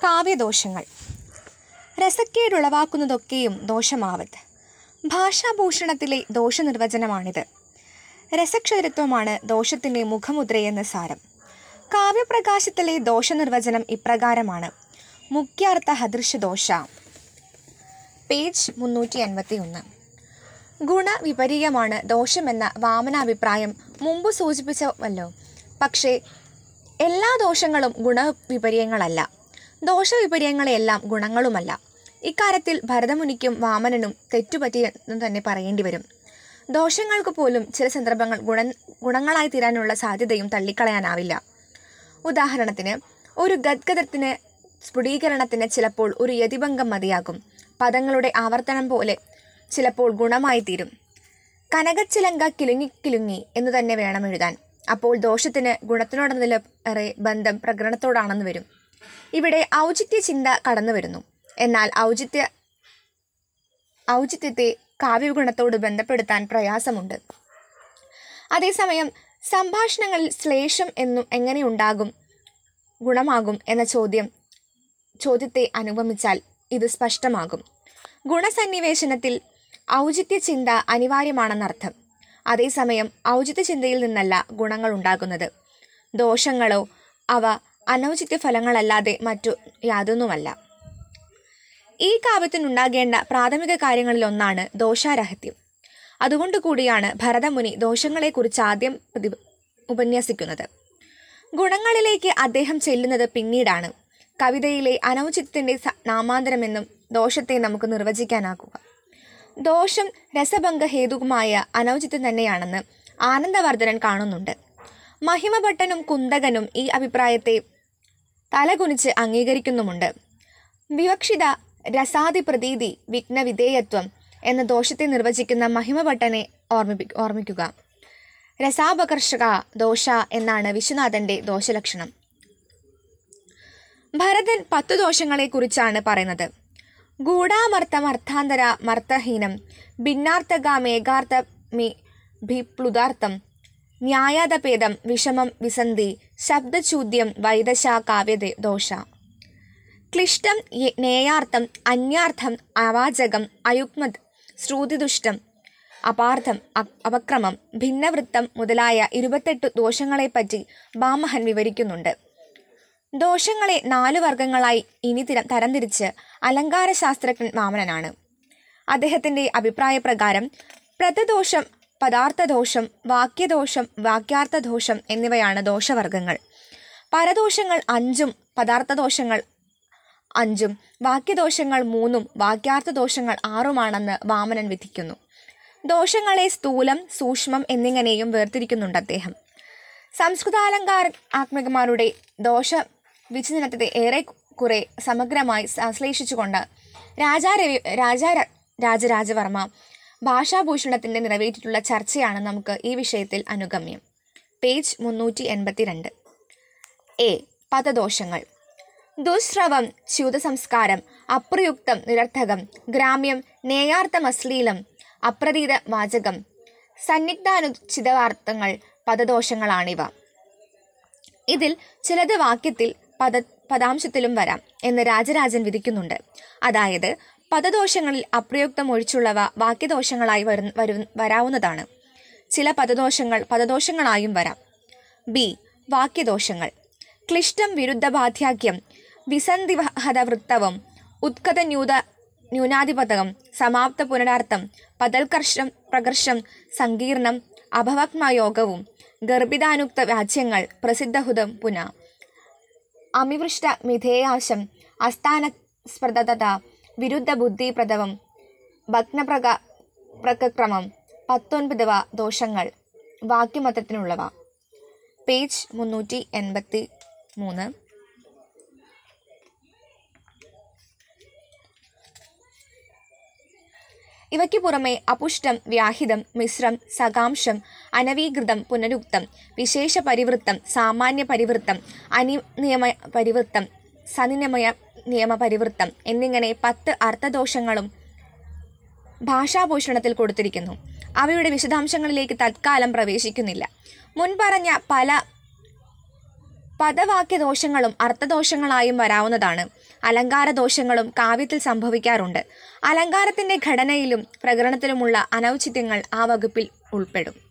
കാവ്യദോഷങ്ങൾ രസക്കേടുളവാക്കുന്നതൊക്കെയും ദോഷമാവത് ഭാഷാഭൂഷണത്തിലെ ദോഷനിർവചനമാണിത് രസക്ഷരത്വമാണ് ദോഷത്തിൻ്റെ മുഖമുദ്രയെന്ന് സാരം കാവ്യപ്രകാശത്തിലെ ദോഷനിർവചനം ഇപ്രകാരമാണ് മുഖ്യാർത്ഥ ഹദൃശദോഷ പേജ് മുന്നൂറ്റി അൻപത്തി ഒന്ന് ഗുണവിപരീയമാണ് ദോഷമെന്ന വാമനാഭിപ്രായം മുമ്പ് സൂചിപ്പിച്ചവല്ലോ പക്ഷേ എല്ലാ ദോഷങ്ങളും ഗുണവിപര്യങ്ങളല്ല ദോഷവിപര്യങ്ങളെല്ലാം ഗുണങ്ങളുമല്ല ഇക്കാര്യത്തിൽ ഭരതമുനിക്കും വാമനനും തെറ്റുപറ്റിയെന്ന് തന്നെ പറയേണ്ടി വരും ദോഷങ്ങൾക്ക് പോലും ചില സന്ദർഭങ്ങൾ ഗുണ ഗുണങ്ങളായി തീരാനുള്ള സാധ്യതയും തള്ളിക്കളയാനാവില്ല ഉദാഹരണത്തിന് ഒരു ഗദ്ഗതത്തിന് സ്ഫുടീകരണത്തിന് ചിലപ്പോൾ ഒരു യതിഭംഗം മതിയാകും പദങ്ങളുടെ ആവർത്തനം പോലെ ചിലപ്പോൾ ഗുണമായി തീരും കനകച്ചിലങ്ക കിലുങ്ങി കിലുങ്ങി എന്ന് തന്നെ വേണം എഴുതാൻ അപ്പോൾ ദോഷത്തിന് ഗുണത്തിനോടൊന്നിലേറെ ബന്ധം പ്രകടനത്തോടാണെന്ന് വരും ഇവിടെ ഔചിത്യ ചിന്ത കടന്നു വരുന്നു എന്നാൽ ഔചിത്യ ഔചിത്യത്തെ കാവ്യഗുണത്തോട് ബന്ധപ്പെടുത്താൻ പ്രയാസമുണ്ട് അതേസമയം സംഭാഷണങ്ങളിൽ ശ്ലേഷം എന്നും എങ്ങനെയുണ്ടാകും ഗുണമാകും എന്ന ചോദ്യം ചോദ്യത്തെ അനുഗമിച്ചാൽ ഇത് സ്പഷ്ടമാകും ഗുണസന്നിവേശനത്തിൽ ഔചിത്യ ചിന്ത അനിവാര്യമാണെന്നർത്ഥം അതേസമയം ഔചിത്യ ചിന്തയിൽ നിന്നല്ല ഗുണങ്ങൾ ഉണ്ടാകുന്നത് ദോഷങ്ങളോ അവ അനൗചിത്യ ഫലങ്ങളല്ലാതെ മറ്റു യാതൊന്നുമല്ല ഈ കാവ്യത്തിനുണ്ടാകേണ്ട പ്രാഥമിക കാര്യങ്ങളിലൊന്നാണ് ദോഷാരഹത്യം അതുകൊണ്ട് കൂടിയാണ് ഭരതമുനി ദോഷങ്ങളെക്കുറിച്ച് ആദ്യം പ്രതി ഉപന്യസിക്കുന്നത് ഗുണങ്ങളിലേക്ക് അദ്ദേഹം ചെല്ലുന്നത് പിന്നീടാണ് കവിതയിലെ അനൗചിത്യത്തിൻ്റെ സ- നാമാന്തരമെന്നും ദോഷത്തെ നമുക്ക് നിർവചിക്കാനാക്കുക ദോഷം രസഭംഗ ഹേതുവുമായ അനൗചിത്യം തന്നെയാണെന്ന് ആനന്ദവർദ്ധനൻ കാണുന്നുണ്ട് മഹിമഭട്ടനും കുന്തകനും ഈ അഭിപ്രായത്തെ തലകുനിച്ച് അംഗീകരിക്കുന്നുമുണ്ട് വിവക്ഷിത രസാദി പ്രതീതി വിഘ്നവിധേയത്വം എന്ന ദോഷത്തെ നിർവചിക്കുന്ന മഹിമഭട്ടനെ ഓർമ്മിപ്പി ഓർമ്മിക്കുക രസാപകർഷക ദോഷ എന്നാണ് വിശ്വനാഥന്റെ ദോഷലക്ഷണം ഭരതൻ പത്തു ദോഷങ്ങളെക്കുറിച്ചാണ് പറയുന്നത് ഗൂഢാമർത്ഥമർത്ഥാന്തര മർത്ഥഹീനം ഭിന്നാർത്ഥകാമേകാർത്ഥ മി ഭിപ്ലുതാർത്ഥം ന്യായാതപേദം വിഷമം വിസന്ധി ശബ്ദചൂദ്യം വൈദശ കാവ്യ ദോഷ ക്ലിഷ്ടം യ- നേയാർത്ഥം അന്യാർത്ഥം അവാചകം അയുഗ്മത് ശ്രുതിദുഷ്ടം അപാർത്ഥം അ- അപക്രമം ഭിന്നവൃത്തം മുതലായ ഇരുപത്തെട്ട് ദോഷങ്ങളെപ്പറ്റി ബാമഹൻ വിവരിക്കുന്നുണ്ട് ദോഷങ്ങളെ നാലു വർഗങ്ങളായി ഇനി തിര- തരംതിരിച്ച് അലങ്കാരശാസ്ത്രജ്ഞൻ വാമനനാണ് അദ്ദേഹത്തിൻ്റെ അഭിപ്രായപ്രകാരം പ്രതദോഷം പദാർത്ഥദോഷം വാക്യദോഷം വാക്യാർത്ഥദോഷം എന്നിവയാണ് ദോഷവർഗങ്ങൾ പരദോഷങ്ങൾ അഞ്ചും പദാർത്ഥദോഷങ്ങൾ അഞ്ചും വാക്യദോഷങ്ങൾ മൂന്നും വാക്യാർത്ഥദോഷങ്ങൾ ആറുമാണെന്ന് വാമനൻ വിധിക്കുന്നു ദോഷങ്ങളെ സ്ഥൂലം സൂക്ഷ്മം എന്നിങ്ങനെയും വേർതിരിക്കുന്നുണ്ട് അദ്ദേഹം സംസ്കൃതാലങ്കാര ആത്മികമാരുടെ ദോഷ വിചിന്തനത്തെ ഏറെ കുറെ സമഗ്രമായി സംശ്ലേഷിച്ചുകൊണ്ട് രാജാ രവി രാജാ ര- രാജരാജവർമ്മ ഭാഷാഭൂഷണത്തിൻ്റെ നിറവേറ്റിയിട്ടുള്ള ചർച്ചയാണ് നമുക്ക് ഈ വിഷയത്തിൽ അനുഗമ്യം പേജ് മുന്നൂറ്റി എൺപത്തിരണ്ട് എ പദദോഷങ്ങൾ ദുശ്രവം ച്യുതസംസ്കാരം അപ്രയുക്തം നിരർത്ഥകം ഗ്രാമ്യം നേയാർത്ഥമശ്ലീലം അപ്രതീത വാചകം സന്നിഗ്ധാനുചിതവാർത്ഥങ്ങൾ പദദോഷങ്ങളാണിവ ഇതിൽ ചിലത് വാക്യത്തിൽ പദ പദാംശത്തിലും വരാം എന്ന് രാജരാജൻ വിധിക്കുന്നുണ്ട് അതായത് പദദോഷങ്ങളിൽ അപ്രയുക്തം ഒഴിച്ചുള്ളവ വാക്യദോഷങ്ങളായി വരു വരു വരാവുന്നതാണ് ചില പദദോഷങ്ങൾ പദദോഷങ്ങളായും വരാം ബി വാക്യദോഷങ്ങൾ ക്ലിഷ്ടം വിരുദ്ധബാധ്യാക്യം വിസന്ധിഹതവൃത്തവം ഉത്കത ന്യൂത ന്യൂനാധിപതകം സമാപ്ത പുനരാർത്ഥം പതൽകർഷം പ്രകർഷം സങ്കീർണം അഭവക്മയോഗവും ഗർഭിതാനുക്ത വാച്യങ്ങൾ പ്രസിദ്ധഹുതം പുന അമിവൃഷ്ട മിഥേയാശം അസ്ഥാന സ്പൃദത വിരുദ്ധ ബുദ്ധിപ്രദവം ഭഗ്നപ്രക പ്രക്രമം പത്തൊൻപതവ ദോഷങ്ങൾ വാക്യമതത്തിനുള്ളവ പേജ് മുന്നൂറ്റി എൺപത്തി മൂന്ന് ഇവയ്ക്ക് പുറമെ അപുഷ്ടം വ്യാഹിതം മിശ്രം സകാംശം അനവീകൃതം പുനരുക്തം വിശേഷ പരിവൃത്തം സാമാന്യ പരിവൃത്തം അനിനിയമ പരിവൃത്തം സനിയമയ നിയമ പരിവൃത്തം എന്നിങ്ങനെ പത്ത് അർത്ഥദോഷങ്ങളും ഭാഷാഭൂഷണത്തിൽ കൊടുത്തിരിക്കുന്നു അവയുടെ വിശദാംശങ്ങളിലേക്ക് തത്കാലം പ്രവേശിക്കുന്നില്ല മുൻപറഞ്ഞ പല പദവാക്യദോഷങ്ങളും അർത്ഥദോഷങ്ങളായും വരാവുന്നതാണ് അലങ്കാര ദോഷങ്ങളും കാവ്യത്തിൽ സംഭവിക്കാറുണ്ട് അലങ്കാരത്തിന്റെ ഘടനയിലും പ്രകരണത്തിലുമുള്ള അനൗചിത്യങ്ങൾ ആ വകുപ്പിൽ ഉൾപ്പെടും